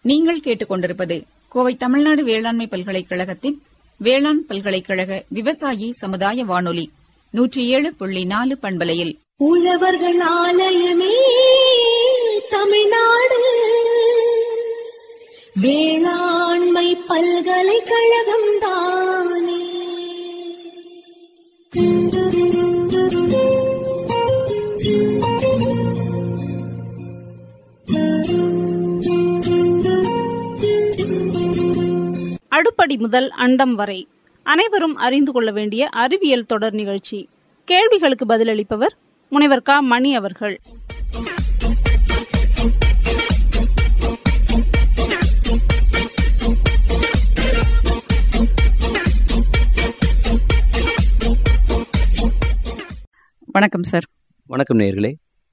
நீங்கள் கேட்டுக்கொண்டிருப்பது கோவை தமிழ்நாடு வேளாண்மை பல்கலைக்கழகத்தின் வேளாண் பல்கலைக்கழக விவசாயி சமுதாய வானொலி நூற்றி ஏழு புள்ளி நாலு பண்பலையில் உழவர்கள் ஆலயமே தமிழ்நாடு வேளாண்மை பல்கலைக்கழகம் தானே அடுப்படி முதல் அண்டம் வரை அனைவரும் அறிந்து கொள்ள வேண்டிய அறிவியல் தொடர் நிகழ்ச்சி கேள்விகளுக்கு பதிலளிப்பவர் முனைவர் க மணி அவர்கள் வணக்கம் சார் வணக்கம் நேயர்களே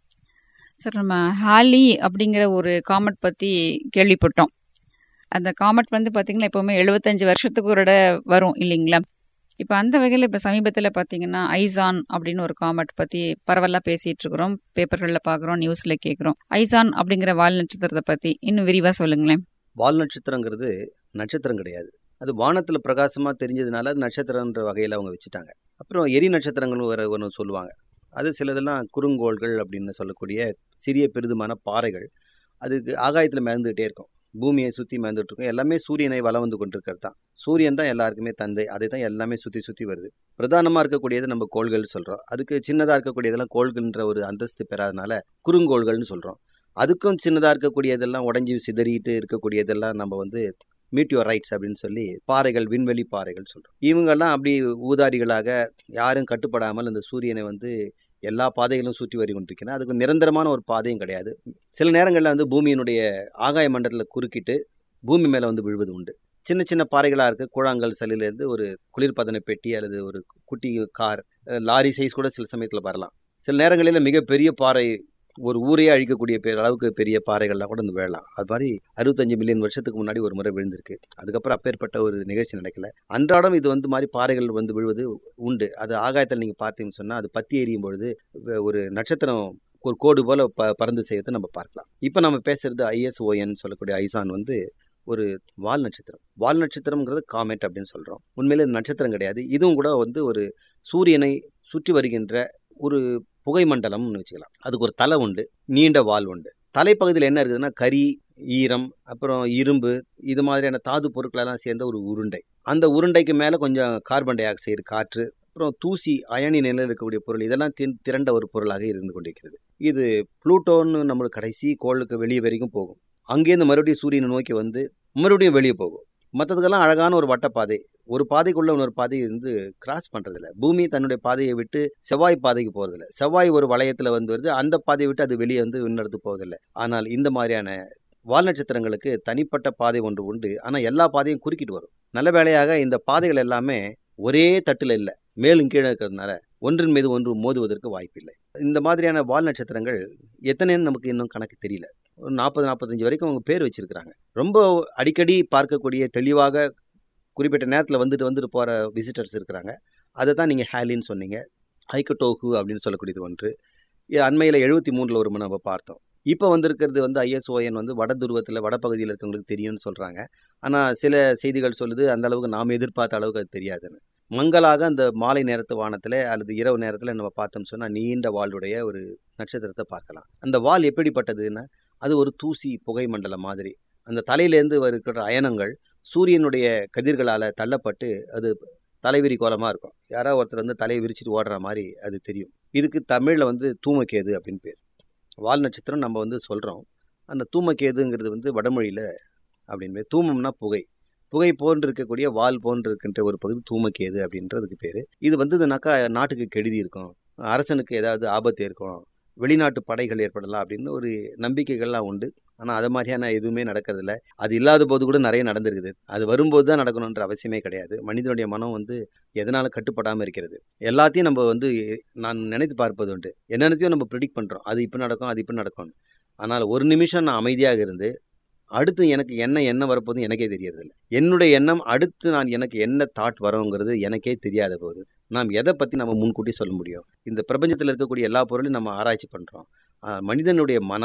சார் நம்ம ஹாலி அப்படிங்கிற ஒரு காமெட் பற்றி கேள்விப்பட்டோம் அந்த காமெட் வந்து பார்த்திங்கன்னா எப்போவுமே எழுபத்தஞ்சு வருஷத்துக்கு ஒரு தடவை வரும் இல்லைங்களா இப்போ அந்த வகையில் இப்போ சமீபத்தில் பார்த்தீங்கன்னா ஐசான் அப்படின்னு ஒரு காமெட் பற்றி பரவலாக பேசிகிட்டு இருக்கிறோம் பேப்பர்களில் பார்க்குறோம் நியூஸில் கேட்குறோம் ஐசான் அப்படிங்கிற வால் நட்சத்திரத்தை பற்றி இன்னும் விரிவாக சொல்லுங்களேன் வால் நட்சத்திரங்கிறது நட்சத்திரம் கிடையாது அது வானத்தில் பிரகாசமாக தெரிஞ்சதுனால அது நட்சத்திரன்ற வகையில் அவங்க வச்சுட்டாங்க அப்புறம் எரி நட்சத்திரங்களும் வேறு ஒன்று சொல்லுவாங்க அது சிலதெல்லாம் குறுங்கோள்கள் அப்படின்னு சொல்லக்கூடிய சிறிய பெரிதுமான பாறைகள் அதுக்கு ஆகாயத்தில் மிதந்துகிட்டே இருக்கும் பூமியை சுற்றி மிதந்துட்டு இருக்கும் எல்லாமே சூரியனை வலம் வந்து கொண்டிருக்கிறது தான் சூரியன் தான் எல்லாருக்குமே தந்தை அதை தான் எல்லாமே சுற்றி சுற்றி வருது பிரதானமாக இருக்கக்கூடியது நம்ம கோள்கள் சொல்கிறோம் அதுக்கு சின்னதாக இருக்கக்கூடியதெல்லாம் கோள்கள்ன்ற ஒரு அந்தஸ்து பெறாதனால குறுங்கோள்கள்னு சொல்கிறோம் அதுக்கும் சின்னதாக இருக்கக்கூடியதெல்லாம் உடஞ்சி சிதறிட்டு இருக்கக்கூடியதெல்லாம் நம்ம வந்து மீட்டியோர் ரைட்ஸ் அப்படின்னு சொல்லி பாறைகள் விண்வெளி பாறைகள் சொல்கிறோம் இவங்கெல்லாம் அப்படி ஊதாரிகளாக யாரும் கட்டுப்படாமல் இந்த சூரியனை வந்து எல்லா பாதைகளும் சுற்றி வரி கொண்டிருக்கிறேன் அதுக்கு நிரந்தரமான ஒரு பாதையும் கிடையாது சில நேரங்களில் வந்து பூமியினுடைய ஆகாய மண்டலத்தில் குறுக்கிட்டு பூமி மேலே வந்து விழுவது உண்டு சின்ன சின்ன பாறைகளாக இருக்க கூழாங்கல் சலிலேருந்து ஒரு குளிர்பதன பெட்டி அல்லது ஒரு குட்டி கார் லாரி சைஸ் கூட சில சமயத்தில் வரலாம் சில நேரங்களில் மிகப்பெரிய பாறை ஒரு ஊரையே அழிக்கக்கூடிய பெரிய அளவுக்கு பெரிய பாறைகள்லாம் கூட வந்து விழலாம் அது மாதிரி அறுபத்தஞ்சு மில்லியன் வருஷத்துக்கு முன்னாடி ஒரு முறை விழுந்திருக்கு அதுக்கப்புறம் அப்பேற்பட்ட ஒரு நிகழ்ச்சி நடக்கல அன்றாடம் இது வந்து மாதிரி பாறைகள் வந்து விழுவது உண்டு அது ஆகாயத்தில் நீங்கள் பார்த்தீங்கன்னு சொன்னால் அது பத்தி எரியும் பொழுது ஒரு நட்சத்திரம் ஒரு கோடு போல் ப பறந்து செய்யறதை நம்ம பார்க்கலாம் இப்போ நம்ம பேசுறது ஐஎஸ்ஓஎன் சொல்லக்கூடிய ஐசான் வந்து ஒரு வால் நட்சத்திரம் வால் நட்சத்திரம்ங்கிறது காமெட் அப்படின்னு சொல்கிறோம் உண்மையிலே இது நட்சத்திரம் கிடையாது இதுவும் கூட வந்து ஒரு சூரியனை சுற்றி வருகின்ற ஒரு புகை மண்டலம்னு வச்சுக்கலாம் அதுக்கு ஒரு தலை உண்டு நீண்ட வால் உண்டு தலைப்பகுதியில் என்ன இருக்குதுன்னா கரி ஈரம் அப்புறம் இரும்பு இது மாதிரியான தாது பொருட்களெல்லாம் சேர்ந்த ஒரு உருண்டை அந்த உருண்டைக்கு மேலே கொஞ்சம் கார்பன் டை ஆக்சைடு காற்று அப்புறம் தூசி அயனி நிலையில் இருக்கக்கூடிய பொருள் இதெல்லாம் தின் திரண்ட ஒரு பொருளாக இருந்து கொண்டிருக்கிறது இது புளூட்டோன்னு நம்மளுக்கு கடைசி கோளுக்கு வெளியே வரைக்கும் போகும் அங்கேருந்து மறுபடியும் சூரியனை நோக்கி வந்து மறுபடியும் வெளியே போகும் மற்றதுக்கெல்லாம் அழகான ஒரு வட்டப்பாதை ஒரு பாதைக்குள்ள இன்னொரு பாதையை வந்து கிராஸ் பண்ணுறதில்ல பூமி தன்னுடைய பாதையை விட்டு செவ்வாய் பாதைக்கு போகிறதில்ல செவ்வாய் ஒரு வளையத்தில் வந்து வருது அந்த பாதையை விட்டு அது வெளியே வந்து இன்னெடுத்து போவதில்லை ஆனால் இந்த மாதிரியான வால் நட்சத்திரங்களுக்கு தனிப்பட்ட பாதை ஒன்று உண்டு ஆனால் எல்லா பாதையும் குறுக்கிட்டு வரும் நல்ல வேளையாக இந்த பாதைகள் எல்லாமே ஒரே தட்டில் இல்லை மேலும் கீழே இருக்கிறதுனால ஒன்றின் மீது ஒன்று மோதுவதற்கு வாய்ப்பில்லை இந்த மாதிரியான வால் நட்சத்திரங்கள் எத்தனைன்னு நமக்கு இன்னும் கணக்கு தெரியல ஒரு நாற்பது நாற்பத்தஞ்சு வரைக்கும் அவங்க பேர் வச்சிருக்கிறாங்க ரொம்ப அடிக்கடி பார்க்கக்கூடிய தெளிவாக குறிப்பிட்ட நேரத்தில் வந்துட்டு வந்துட்டு போகிற விசிட்டர்ஸ் இருக்கிறாங்க அதை தான் நீங்கள் ஹேலின்னு சொன்னீங்க ஐக்கட்டோகு அப்படின்னு சொல்லக்கூடியது ஒன்று அண்மையில் எழுபத்தி மூணில் ஒரு நம்ம பார்த்தோம் இப்போ வந்திருக்கிறது வந்து ஐஎஸ்ஓஎன் வந்து வட துருவத்தில் வடப்பகுதியில் இருக்கவங்களுக்கு தெரியும்னு சொல்கிறாங்க ஆனால் சில செய்திகள் சொல்லுது அந்த அளவுக்கு நாம் எதிர்பார்த்த அளவுக்கு அது தெரியாதுன்னு மங்களாக அந்த மாலை நேரத்து வானத்தில் அல்லது இரவு நேரத்தில் நம்ம பார்த்தோம் சொன்னால் நீண்ட வாளுடைய ஒரு நட்சத்திரத்தை பார்க்கலாம் அந்த வால் எப்படிப்பட்டதுன்னா அது ஒரு தூசி புகை மண்டலம் மாதிரி அந்த தலையிலேருந்து இருக்கிற அயனங்கள் சூரியனுடைய கதிர்களால் தள்ளப்பட்டு அது தலைவிரி கோலமாக இருக்கும் யாராவது ஒருத்தர் வந்து தலையை விரிச்சிட்டு ஓடுற மாதிரி அது தெரியும் இதுக்கு தமிழில் வந்து தூமக்கேது அப்படின்னு பேர் வால் நட்சத்திரம் நம்ம வந்து சொல்கிறோம் அந்த தூமக்கேதுங்கிறது வந்து வடமொழியில் அப்படின்னு பேர் தூமம்னா புகை புகை போன்று இருக்கக்கூடிய வால் போன்று இருக்கின்ற ஒரு பகுதி தூமக்கேது அப்படின்றதுக்கு பேர் இது வந்ததுனாக்கா நாட்டுக்கு கெடுதி இருக்கும் அரசனுக்கு ஏதாவது ஆபத்து இருக்கும் வெளிநாட்டு படைகள் ஏற்படலாம் அப்படின்னு ஒரு நம்பிக்கைகள்லாம் உண்டு ஆனால் அது மாதிரியான எதுவுமே நடக்கிறதில்ல அது இல்லாத போது கூட நிறைய நடந்திருக்குது அது வரும்போது தான் நடக்கணுன்ற அவசியமே கிடையாது மனிதனுடைய மனம் வந்து எதனால் கட்டுப்படாமல் இருக்கிறது எல்லாத்தையும் நம்ம வந்து நான் நினைத்து பார்ப்பது உண்டு என்னென்னத்தையும் நம்ம ப்ரிடிக்ட் பண்ணுறோம் அது இப்போ நடக்கும் அது இப்போ நடக்கும் ஆனால் ஒரு நிமிஷம் நான் அமைதியாக இருந்து அடுத்து எனக்கு என்ன எண்ணம் வரப்போகுது எனக்கே தெரியறதில்ல என்னுடைய எண்ணம் அடுத்து நான் எனக்கு என்ன தாட் வரோங்கிறது எனக்கே தெரியாத போது நாம் எதை பற்றி நம்ம முன்கூட்டி சொல்ல முடியும் இந்த பிரபஞ்சத்தில் இருக்கக்கூடிய எல்லா பொருளையும் நம்ம ஆராய்ச்சி பண்ணுறோம் மனிதனுடைய மனம்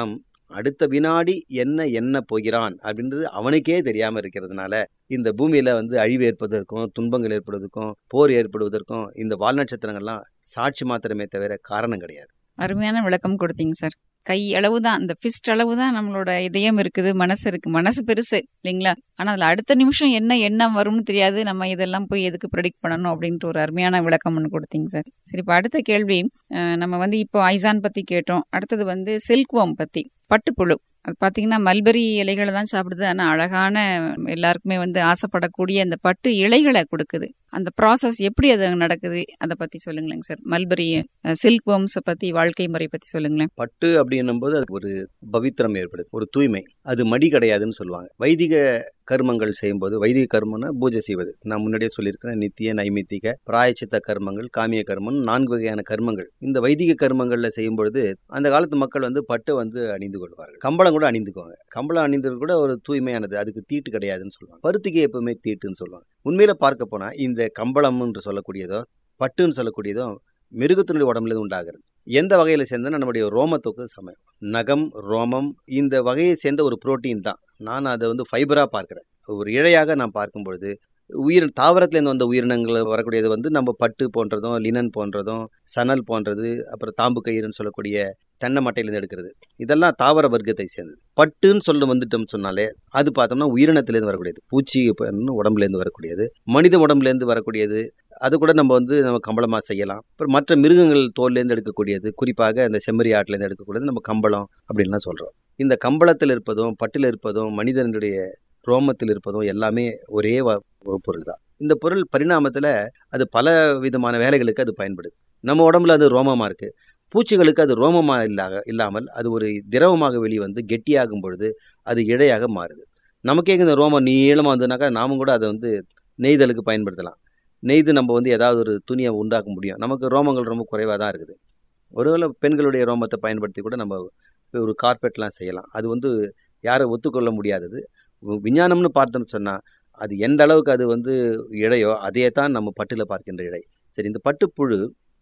அடுத்த வினாடி என்ன என்ன போகிறான் அப்படின்றது அவனுக்கே தெரியாம இருக்கிறதுனால இந்த பூமியில வந்து அழிவு ஏற்படுவதற்கும் துன்பங்கள் ஏற்படுவதற்கும் போர் ஏற்படுவதற்கும் இந்த வால் நட்சத்திரங்கள்லாம் சாட்சி மாத்திரமே தவிர காரணம் கிடையாது அருமையான விளக்கம் கொடுத்தீங்க சார் கை அளவு தான் இந்த ஃபிஸ்ட் அளவு தான் நம்மளோட இதயம் இருக்குது மனசு இருக்கு மனசு பெருசு இல்லைங்களா ஆனா அதுல அடுத்த நிமிஷம் என்ன எண்ணம் வரும்னு தெரியாது நம்ம இதெல்லாம் போய் எதுக்கு ப்ரெடிக்ட் பண்ணணும் அப்படின்ட்டு ஒரு அருமையான விளக்கம் ஒன்று கொடுத்தீங்க சார் சரி இப்போ அடுத்த கேள்வி அஹ், நம்ம வந்து இப்போ ஐசான் பத்தி கேட்டோம் அடுத்தது வந்து சில்க்வோம் பத்தி பட்டுப்புழு அது பார்த்தீங்கன்னா மல்பெரி இலைகளை தான் சாப்பிடுது ஆனால் அழகான எல்லாருக்குமே வந்து ஆசைப்படக்கூடிய அந்த பட்டு இலைகளை கொடுக்குது அந்த ப்ராசஸ் எப்படி அது நடக்குது அதை பத்தி சொல்லுங்களேங்க சார் மல்பெரி சில்க் வேர்ம்ஸை பத்தி வாழ்க்கை முறை பத்தி சொல்லுங்களேன் பட்டு அப்படின்னும் போது அது ஒரு பவித்திரம் ஏற்படுது ஒரு தூய்மை அது மடி கிடையாதுன்னு சொல்லுவாங்க வைதிக கர்மங்கள் செய்யும்போது வைதிக கர்மம்னா பூஜை செய்வது நான் முன்னாடியே சொல்லியிருக்கிறேன் நித்திய நைமித்திக பிராயச்சித்த கர்மங்கள் காமிய கர்மம் நான்கு வகையான கர்மங்கள் இந்த வைதிக கர்மங்களில் செய்யும்பொழுது அந்த காலத்து மக்கள் வந்து பட்டை வந்து அணிந்து கொள்வார்கள் கம்பளம் கூட அணிந்துக்குவாங்க கம்பளம் அணிந்தது கூட ஒரு தூய்மையானது அதுக்கு தீட்டு கிடையாதுன்னு சொல்லுவாங்க பருத்திக்கு எப்பவுமே தீட்டுன்னு சொல்லுவாங்க உண்மையில பார்க்க போனா இந்த கம்பளம் என்று சொல்லக்கூடியதோ பட்டுன்னு சொல்லக்கூடியதோ மிருகத்தினுடைய உடம்புல இருந்து உண்டாகிறது எந்த வகையில் சேர்ந்தனா நம்முடைய ரோமத்துக்கு சமயம் நகம் ரோமம் இந்த வகையை சேர்ந்த ஒரு புரோட்டீன் தான் நான் அதை வந்து ஃபைபராக பார்க்குறேன் ஒரு இழையாக நான் பார்க்கும் பொழுது உயிர் தாவரத்துலேருந்து வந்த உயிரினங்கள் வரக்கூடியது வந்து நம்ம பட்டு போன்றதும் லினன் போன்றதும் சணல் போன்றது அப்புறம் தாம்பு கயிறுன்னு சொல்லக்கூடிய தென்னை மட்டையிலேருந்து எடுக்கிறது இதெல்லாம் தாவர வர்க்கத்தை சேர்ந்தது பட்டுன்னு சொல்ல வந்துட்டோம்னு சொன்னாலே அது பார்த்தோம்னா உயிரினத்திலேருந்து வரக்கூடியது பூச்சி இப்போ உடம்புலேருந்து வரக்கூடியது மனித உடம்புலேருந்து வரக்கூடியது அது கூட நம்ம வந்து நம்ம கம்பளமாக செய்யலாம் அப்புறம் மற்ற மிருகங்கள் தோல்லேருந்து எடுக்கக்கூடியது குறிப்பாக இந்த செம்மறி ஆட்டிலேருந்து எடுக்கக்கூடியது நம்ம கம்பளம் அப்படின்லாம் சொல்கிறோம் இந்த கம்பளத்தில் இருப்பதும் பட்டில் இருப்பதும் மனிதனுடைய ரோமத்தில் இருப்பதும் எல்லாமே ஒரே வ- ஒரு பொருள் தான் இந்த பொருள் பரிணாமத்தில் அது பல விதமான வேலைகளுக்கு அது பயன்படுது நம்ம உடம்புல அது ரோமமாக இருக்குது பூச்சிகளுக்கு அது ரோமமாக இல்லாக இல்லாமல் அது ஒரு திரவமாக வெளிவந்து கெட்டியாகும் பொழுது அது இழையாக மாறுது நமக்கே இந்த ரோமம் நீளமாக வந்ததுனாக்கா நாமும் கூட அதை வந்து நெய்தலுக்கு பயன்படுத்தலாம் நெய்து நம்ம வந்து ஏதாவது ஒரு துணியை உண்டாக்க முடியும் நமக்கு ரோமங்கள் ரொம்ப குறைவாக தான் இருக்குது ஒருவேளை பெண்களுடைய ரோமத்தை பயன்படுத்தி கூட நம்ம ஒரு கார்பெட்லாம் செய்யலாம் அது வந்து யாரும் ஒத்துக்கொள்ள முடியாதது வி- விஞ்ஞானம்னு பார்த்தோம்னு சொன்னால் அது எந்த அளவுக்கு அது வந்து இழையோ அதே தான் நம்ம பட்டில் பார்க்கின்ற இழை சரி இந்த பட்டுப்புழு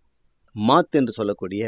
மாத் என்று சொல்லக்கூடிய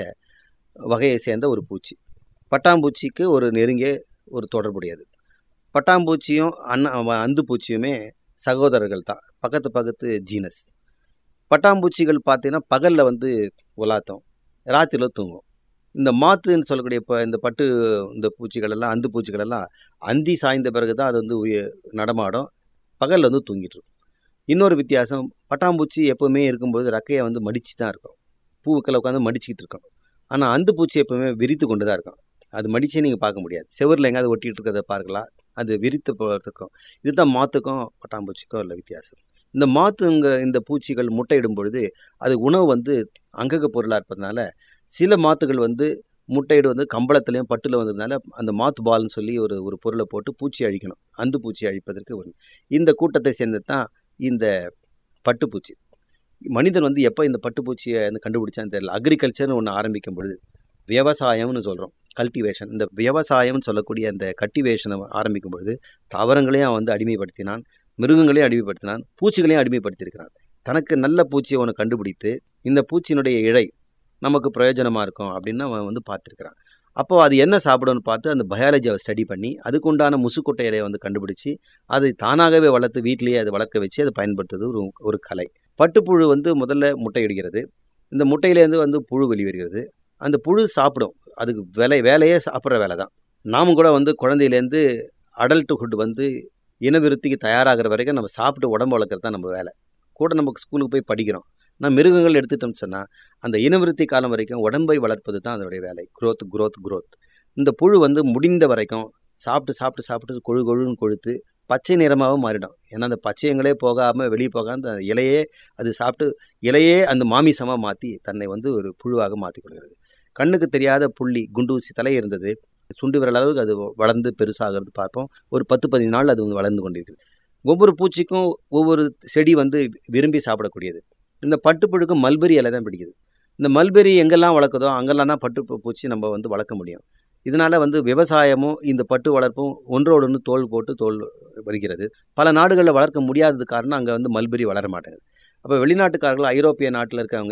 வகையை சேர்ந்த ஒரு பூச்சி பட்டாம்பூச்சிக்கு ஒரு நெருங்கிய ஒரு தொடர்புடையது பட்டாம்பூச்சியும் அண்ணா அந்து பூச்சியுமே சகோதரர்கள் தான் பக்கத்து பக்கத்து ஜீனஸ் பட்டாம்பூச்சிகள் பார்த்தீங்கன்னா பகலில் வந்து உலாத்தும் ராத்திரியில் தூங்கும் இந்த மாத்துன்னு சொல்லக்கூடிய இப்போ இந்த பட்டு இந்த பூச்சிகள் எல்லாம் அந்து பூச்சிகள் எல்லாம் அந்தி சாய்ந்த பிறகு தான் அது வந்து உய- நடமாடும் பகலில் வந்து தூங்கிட்டு இருக்கும் இன்னொரு வித்தியாசம் பட்டாம்பூச்சி எப்போவுமே இருக்கும்போது ரெக்கையை வந்து மடிச்சு தான் இருக்கும் பூவுக்களை உட்காந்து மடிச்சிக்கிட்டு இருக்கும் ஆனால் அந்து பூச்சி எப்போவுமே விரித்து கொண்டு தான் இருக்கும் அது மடிச்சே நீங்கள் பார்க்க முடியாது செவரில் எங்கேயாவது ஒட்டிகிட்டு இருக்கிறத பார்க்கலாம் அது விரித்து போகிறதுக்கும் இதுதான் மாத்துக்கும் பட்டாம்பூச்சிக்கும் உள்ள வித்தியாசம் இந்த மாத்துங்க இந்த பூச்சிகள் முட்டையிடும் பொழுது அது உணவு வந்து அங்கக பொருளாக இருப்பதனால சில மாத்துகள் வந்து முட்டையிடு வந்து கம்பளத்துலேயும் பட்டில் வந்ததுனால அந்த மாத்து பால்னு சொல்லி ஒரு ஒரு பொருளை போட்டு பூச்சி அழிக்கணும் அந்து பூச்சி அழிப்பதற்கு ஒரு இந்த கூட்டத்தை சேர்ந்தது தான் இந்த பட்டுப்பூச்சி மனிதன் வந்து எப்போ இந்த பட்டுப்பூச்சியை வந்து கண்டுபிடிச்சான்னு தெரியல அக்ரிகல்ச்சர்னு ஒன்று ஆரம்பிக்கும் பொழுது விவசாயம்னு சொல்கிறோம் கல்டிவேஷன் இந்த விவசாயம்னு சொல்லக்கூடிய அந்த கல்டிவேஷனை ஆரம்பிக்கும் பொழுது தாவரங்களையும் அவன் வந்து அடிமைப்படுத்தினான் மிருகங்களையும் அடிமைப்படுத்தினான் பூச்சிகளையும் அடிமைப்படுத்தியிருக்கிறான் தனக்கு நல்ல பூச்சியை ஒன்று கண்டுபிடித்து இந்த பூச்சியினுடைய இழை நமக்கு பிரயோஜனமாக இருக்கும் அப்படின்னு அவன் வந்து பார்த்துருக்கிறான் அப்போது அது என்ன சாப்பிடும்னு பார்த்து அந்த பயாலஜியை ஸ்டடி பண்ணி அதுக்கு உண்டான முசுக்கொட்டை இலையை வந்து கண்டுபிடிச்சி அதை தானாகவே வளர்த்து வீட்டிலேயே அதை வளர்க்க வச்சு அதை பயன்படுத்துறது ஒரு ஒரு கலை பட்டுப்புழு வந்து முதல்ல முட்டையிடுகிறது இந்த முட்டையிலேருந்து வந்து புழு வெளிவருகிறது அந்த புழு சாப்பிடும் அதுக்கு வேலை வேலையே சாப்பிட்ற வேலை தான் நாமும் கூட வந்து குழந்தையிலேருந்து அடல்ட்டுஹுட் வந்து இனவிருத்திக்கு தயாராகிற வரைக்கும் நம்ம சாப்பிட்டு உடம்பு வளர்க்குறது தான் நம்ம வேலை கூட நமக்கு ஸ்கூலுக்கு போய் படிக்கிறோம் நான் மிருகங்கள் எடுத்துட்டோம்னு சொன்னால் அந்த இனவிருத்தி காலம் வரைக்கும் உடம்பை வளர்ப்பது தான் அதனுடைய வேலை growth growth growth இந்த புழு வந்து முடிந்த வரைக்கும் சாப்பிட்டு சாப்பிட்டு சாப்பிட்டு கொழு கொழுன்னு கொழுத்து பச்சை நிறமாகவும் மாறிடும் ஏன்னா அந்த பச்சையங்களே போகாமல் வெளியே போகாம அந்த இலையே அது சாப்பிட்டு இலையே அந்த மாமிசமாக மாற்றி தன்னை வந்து ஒரு புழுவாக மாற்றி கொள்கிறது கண்ணுக்கு தெரியாத புள்ளி குண்டூசி தலை இருந்தது சுண்டு விரல் அளவுக்கு அது வளர்ந்து பெருசாகிறது பார்ப்போம் ஒரு பத்து பதினஞ்சு நாள் அது வந்து வளர்ந்து கொண்டிருக்குது ஒவ்வொரு பூச்சிக்கும் ஒவ்வொரு செடி வந்து விரும்பி சாப்பிடக்கூடியது இந்த பட்டுப்புழுக்கு மல்பெரி இலை தான் பிடிக்குது இந்த மல்பெரி எங்கெல்லாம் வளர்க்குதோ அங்கெல்லாம் தான் பட்டு பூ- பூச்சி நம்ம வந்து வளர்க்க முடியும் இதனால் வந்து விவசாயமும் இந்த பட்டு வளர்ப்பும் ஒன்றோடு ஒன்று தோல் போட்டு தோல் வருகிறது பல நாடுகளில் வளர்க்க முடியாதது காரணம் அங்கே வந்து மல்பெரி வளர மாட்டேங்குது அப்போ வெளிநாட்டுக்காரர்கள் ஐரோப்பிய நாட்டில் இருக்கவங்க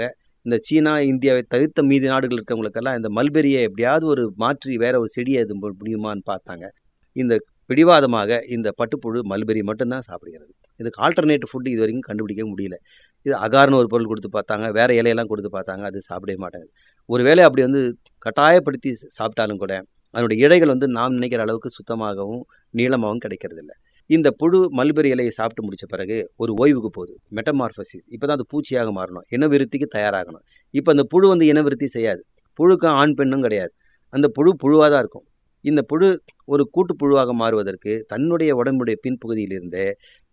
இந்த சீனா இந்தியாவை தவிர்த்த மீதி நாடுகள் இருக்கவங்களுக்கெல்லாம் இந்த மல்பெரியை எப்படியாவது ஒரு மாற்றி வேற ஒரு செடியை இது மு- முடியுமான்னு பார்த்தாங்க இந்த பிடிவாதமாக இந்த பட்டுப்புழு மல்பெரி மட்டும்தான் சாப்பிடுகிறது இதுக்கு ஆல்டர்னேட்டிவ் ஃபுட் இது வரைக்கும் கண்டுபிடிக்க முடியல இது அகார்னு ஒரு பொருள் கொடுத்து பார்த்தாங்க வேற இலையெல்லாம் கொடுத்து பார்த்தாங்க அது சாப்பிடவே மாட்டாங்க ஒருவேளை அப்படி வந்து கட்டாயப்படுத்தி சாப்பிட்டாலும் கூட அதனுடைய இழைகள் வந்து நாம் நினைக்கிற அளவுக்கு சுத்தமாகவும் நீளமாகவும் கிடைக்கிறது இல்ல இந்த புழு மல்பெரி இலையை சாப்பிட்டு முடிச்ச பிறகு ஒரு ஓய்வுக்கு போகுது மெட்டமார்பசிஸ் இப்போ தான் அது பூச்சியாக மாறணும் இனவிருத்திக்கு தயாராகணும் இப்போ அந்த புழு வந்து இனவிருத்தி செய்யாது புழுக்கும் ஆண் பெண்ணும் கிடையாது அந்த புழு புழுவாக தான் இருக்கும் இந்த புழு ஒரு கூட்டு புழுவாக மாறுவதற்கு தன்னுடைய உடம்புடைய பின்பகுதியிலிருந்தே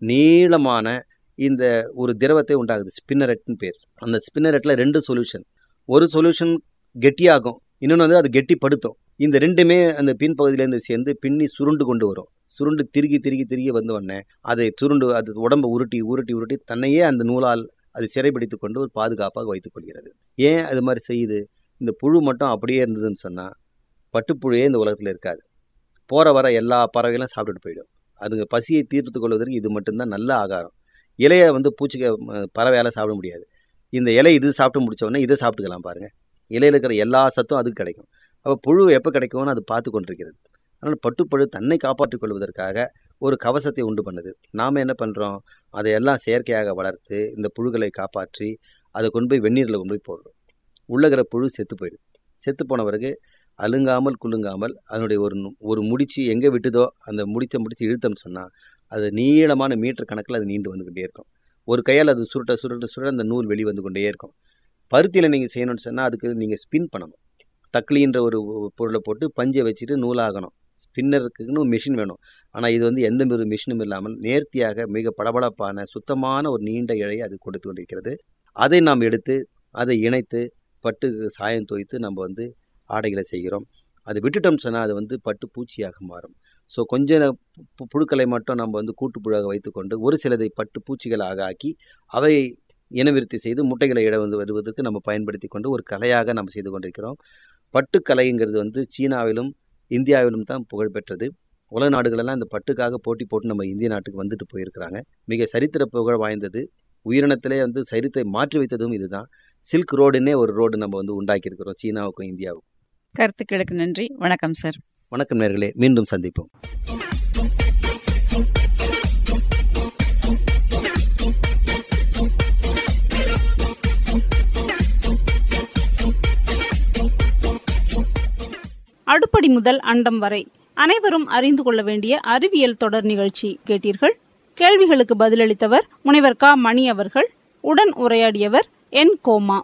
நீளமான இந்த ஒரு திரவத்தை உண்டாகுது ஸ்பின்னரெட்னு பேர் அந்த ஸ்பின்னரெட்டில் ரெண்டு சொல்யூஷன் ஒரு சொல்யூஷன் கெட்டியாகும் இன்னொன்று வந்து அது கெட்டிப்படுத்தும் இந்த ரெண்டுமே அந்த பின்பகுதியிலேருந்து சேர்ந்து பின்னி சுருண்டு கொண்டு வரும் சுருண்டு திருகி திருகி திருகி வந்த உடனே அதை சுருண்டு அது உடம்பை உருட்டி உருட்டி உருட்டி தன்னையே அந்த நூலால் அது சிறைபிடித்து கொண்டு ஒரு பாதுகாப்பாக வைத்துக் கொள்கிறது ஏன் அது மாதிரி செய்யுது இந்த புழு மட்டும் அப்படியே இருந்ததுன்னு சொன்னால் பட்டுப்புழுவே இந்த உலகத்தில் இருக்காது போகிற வர எல்லா பறவைகளும் சாப்பிட்டுட்டு போயிடும் அதுங்க பசியை தீர்த்து கொள்வதற்கு இது மட்டும்தான் நல்ல ஆகாரம் இலையை வந்து பூச்சிக்க ம, பறவையால் சாப்பிட முடியாது இந்த இலை இது சாப்பிட்டு முடிச்ச உடனே இதை சாப்பிட்டுக்கலாம் பாருங்க இலையில் இருக்கிற எல்லா சத்தும் அதுக்கு கிடைக்கும் அப்போ புழு எப்போ கிடைக்கும்னு அது பார்த்து கொண்டிருக்கிறது அதனால் பட்டுப்புழு தன்னை காப்பாற்றிக் கொள்வதற்காக ஒரு கவசத்தை உண்டு பண்ணுது நாம் என்ன பண்ணுறோம் அதையெல்லாம் செயற்கையாக வளர்த்து இந்த புழுக்களை காப்பாற்றி அதை கொண்டு போய் வெந்நீரில் கொண்டு போய் போடுறோம் உள்ளகிற புழு செத்து போயிடுது செத்து போன பிறகு அலுங்காமல் குலுங்காமல் அதனுடைய ஒரு நு- ஒரு முடிச்சு எங்கே விட்டுதோ அந்த முடிச்ச முடிச்சு இழுத்தோம்னு சொன்னால் அது நீளமான மீட்டர் கணக்கில் அது நீண்டு வந்துக்கிட்டே இருக்கும் ஒரு கையால் அது சுருட்ட சுருட்ட சுருட்ட அந்த நூல் வெளி வந்து கொண்டே இருக்கும் பருத்தியில் நீங்கள் செய்யணும்னு சொன்னால் அதுக்கு நீங்கள் ஸ்பின் பண்ணணும் தக்லின்ற ஒரு பொருளை போட்டு பஞ்சை வச்சுட்டு நூலாகணும் ஸ்பின்னருக்குன்னு மிஷின் வேணும் ஆனால் இது வந்து எந்த ஒரு மிஷினும் இல்லாமல் நேர்த்தியாக மிக பளபளப்பான சுத்தமான ஒரு நீண்ட இழையை அது கொடுத்து கொண்டிருக்கிறது அதை நாம் எடுத்து அதை இணைத்து பட்டு சாயம் தோய்த்து நம்ம வந்து ஆடைகளை செய்கிறோம் அது விட்டுட்டோம்னு சொன்னால் அது வந்து பட்டு பூச்சியாக மாறும் ஸோ கொஞ்ச ந- பு- புழுக்களை மட்டும் நம்ம வந்து கூட்டுப்புழாக வைத்துக்கொண்டு ஒரு சிலதை பட்டு பூச்சிகளாக ஆக்கி அவை இனவிருத்தி செய்து முட்டைகளை இட வந்து வருவதற்கு நம்ம பயன்படுத்தி கொண்டு ஒரு கலையாக நம்ம செய்து கொண்டிருக்கிறோம் பட்டுக்கலைங்கிறது வந்து சீனாவிலும் இந்தியாவிலும் தான் புகழ்பெற்றது உலக நாடுகளெல்லாம் இந்த பட்டுக்காக போட்டி போட்டு நம்ம இந்திய நாட்டுக்கு வந்துட்டு போயிருக்கிறாங்க மிக சரித்திர புகழ் வாய்ந்தது உயிரினத்திலே வந்து சரித்தை மாற்றி வைத்ததும் இதுதான் சில்க் ரோடுன்னே ஒரு ரோடு நம்ம வந்து உண்டாக்கியிருக்கிறோம் சீனாவுக்கும் இந்தியாவுக்கும் கருத்துக்களுக்கு நன்றி வணக்கம் சார் வணக்கம் நேர்களே மீண்டும் சந்திப்போம் அடுப்படி முதல் அண்டம் வரை அனைவரும் அறிந்து கொள்ள வேண்டிய அறிவியல் தொடர் நிகழ்ச்சி கேட்டீர்கள் கேள்விகளுக்கு பதிலளித்தவர் முனைவர் க மணி அவர்கள் உடன் உரையாடியவர் என் கோமா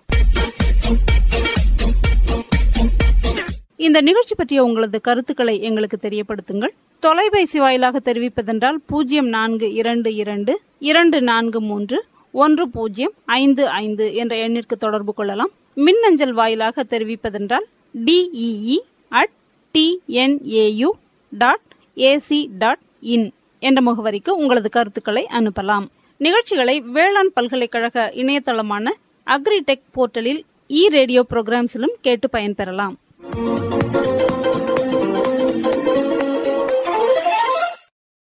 இந்த நிகழ்ச்சி பற்றிய உங்களது கருத்துக்களை எங்களுக்கு தெரியப்படுத்துங்கள் தொலைபேசி வாயிலாக தெரிவிப்பதென்றால் பூஜ்ஜியம் நான்கு இரண்டு இரண்டு இரண்டு நான்கு மூன்று ஒன்று பூஜ்ஜியம் ஐந்து ஐந்து என்ற எண்ணிற்கு தொடர்பு கொள்ளலாம் மின்னஞ்சல் வாயிலாக தெரிவிப்பதென்றால் DEE at TNAU dot AC dot in என்ற முகவரிக்கு உங்களது கருத்துக்களை அனுப்பலாம் நிகழ்ச்சிகளை வேளாண் பல்கலைக்கழக இணையதளமான அக்ரிடெக் போர்ட்டலில் இ ரேடியோ ப்ரோக்ராம்ஸிலும் கேட்டு பயன்பெறலாம்